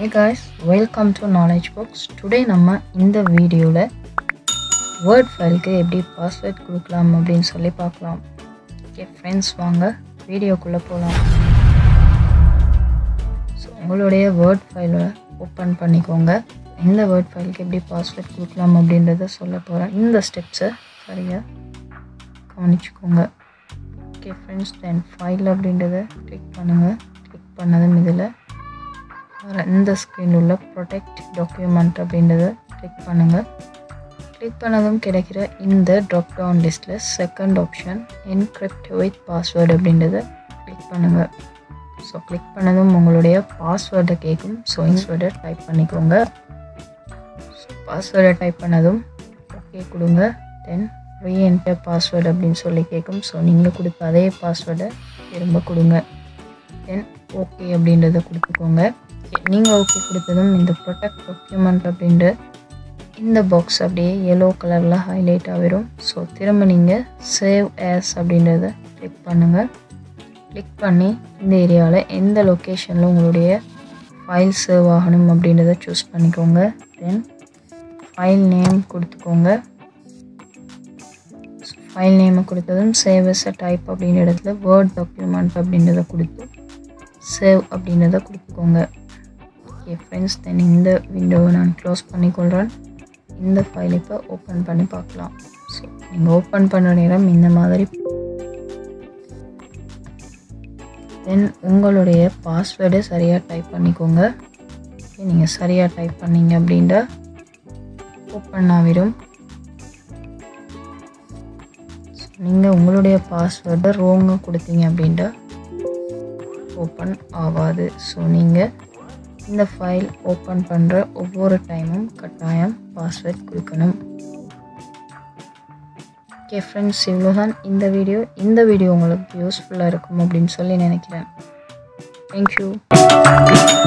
guys welcome to knowledge books today நம்ம இந்த வீடியோவில் வேர்ட் ஃபைலுக்கு எப்படி பாஸ்வேர்ட் கொடுக்கலாம் அப்படின்னு சொல்லி பார்க்கலாம் ஓகே ஃப்ரெண்ட்ஸ் வாங்க வீடியோக்குள்ளே போகலாம் ஸோ உங்களுடைய வேர்ட் ஃபைலை ஓப்பன் பண்ணிக்கோங்க இந்த வேர்ட் ஃபைலுக்கு எப்படி பாஸ்வேர்ட் கொடுக்கலாம் அப்படின்றத சொல்ல போகிறேன் இந்த ஸ்டெப்ஸை சரியாக கவனிச்சுக்கோங்க ஓகே ஃப்ரெண்ட்ஸ் தென் ஃபைல் அப்படின்றத கிளிக் பண்ணுங்கள் கிளிக் பண்ணதும் இதில் வர இந்த ஸ்க்ரீனில் உள்ள ப்ரொடெக்ட் டாக்குமெண்ட் அப்படின்றத கிளிக் பண்ணுங்கள் கிளிக் பண்ணதும் கிடைக்கிற இந்த ட்ராப் டவுன் லிஸ்ட்டில் second option encrypt with password அப்படின்றத கிளிக் பண்ணுங்கள் ஸோ கிளிக் பண்ணதும் உங்களுடைய பாஸ்வேர்டை கேட்கும் ஸோ பாஸ்வேர்டை டைப் பண்ணிக்கோங்க ஸோ பாஸ்வேர்டை டைப் பண்ணதும் ஓகே கொடுங்க தென் ரீஎன்டர் பாஸ்வேர்டு அப்படின்னு சொல்லி கேட்கும் ஸோ நீங்கள் கொடுத்த அதே பாஸ்வேர்டை திரும்ப கொடுங்க தென் ஓகே அப்படின்றத கொடுத்துக்கோங்க நீங்கள் ஓகே கொடுத்ததும் இந்த ப்ரொடெக்ட் டாக்குமெண்ட் அப்படின்ற இந்த பாக்ஸ் அப்படியே எல்லோ கலரில் ஹைலைட் ஆகிரும் ஸோ திரும்ப நீங்கள் சேவ் ஆஸ் அப்படின்றத கிளிக் பண்ணுங்கள் கிளிக் பண்ணி இந்த ஏரியாவில் எந்த லொக்கேஷனில் உங்களுடைய ஃபைல் சேவ் ஆகணும் அப்படின்றத சூஸ் பண்ணிக்கோங்க தென் ஃபைல் நேம் கொடுத்துக்கோங்க ஃபைல் நேமை கொடுத்ததும் சேவ் எஸ் டைப் அப்படின்ற இடத்துல வேர்ட் டாக்குமெண்ட் அப்படின்றத கொடுத்து சேவ் அப்படின்றத கொடுத்துக்கோங்க ஓகே ஃப்ரெண்ட்ஸ் தென் இந்த விண்டோவை நான் க்ளோஸ் பண்ணிக்கொள்கிறேன் இந்த ஃபைல் இப்போ ஓப்பன் பண்ணி பார்க்கலாம் ஸோ நீங்கள் ஓப்பன் பண்ண நேரம் இந்த மாதிரி தென் உங்களுடைய பாஸ்வேர்டை சரியாக டைப் பண்ணிக்கோங்க ஓகே நீங்கள் சரியாக டைப் பண்ணீங்க அப்படின்ட்டா ஓப்பன் ஆகிடும் நீங்கள் உங்களுடைய பாஸ்வேர்டை ரோங்காக கொடுத்தீங்க அப்படின்ட்டா ஓப்பன் ஆகாது ஸோ நீங்கள் இந்த ஃபைல் ஓப்பன் பண்ணுற ஒவ்வொரு டைமும் கட்டாயம் பாஸ்வேர்ட் கொடுக்கணும் ஓகே ஃப்ரெண்ட்ஸ் இவ்வளோதான் இந்த வீடியோ இந்த வீடியோ உங்களுக்கு யூஸ்ஃபுல்லாக இருக்கும் அப்படின்னு சொல்லி நினைக்கிறேன் தேங்க்யூ